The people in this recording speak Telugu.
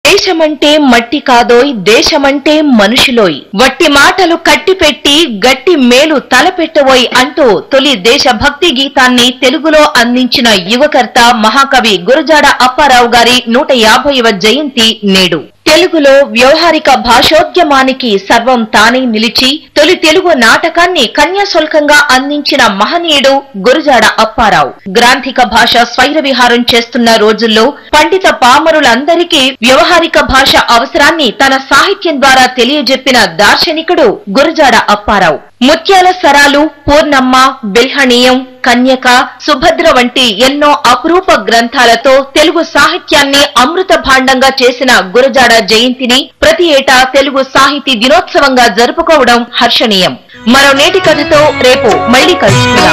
దేశమంటే మట్టి కాదోయ్ దేశమంటే మనుషులోయ్ వట్టి మాటలు కట్టిపెట్టి గట్టి మేలు తలపెట్టవోయ్ అంటూ తొలి దేశభక్తి గీతాన్ని తెలుగులో అందించిన యువకర్త మహాకవి గురజాడ అప్పారావు గారి నూట యాభైవ జయంతి నేడు తెలుగులో వ్యవహారిక భాషోద్యమానికి సర్వం తానే నిలిచి తొలి తెలుగు నాటకాన్ని కన్యాశుల్కంగా అందించిన మహనీయుడు గురజాడ అప్పారావు గ్రాంథిక భాష స్వైర విహారం చేస్తున్న రోజుల్లో పండిత పామరులందరికీ వ్యవహారిక భాష అవసరాన్ని తన సాహిత్యం ద్వారా తెలియజెప్పిన దార్శనికుడు గురజాడ అప్పారావు ముత్యాల సరాలు పూర్ణమ్మ బిల్హణీయం కన్యక సుభద్ర వంటి ఎన్నో అపురూప గ్రంథాలతో తెలుగు సాహిత్యాన్ని అమృత భాండంగా చేసిన గురజాడ జయంతిని ప్రతి ఏటా తెలుగు సాహితీ దినోత్సవంగా జరుపుకోవడం హర్షణీయం మరో నేటి కథతో రేపు మళ్లీ కలుసుకుందాం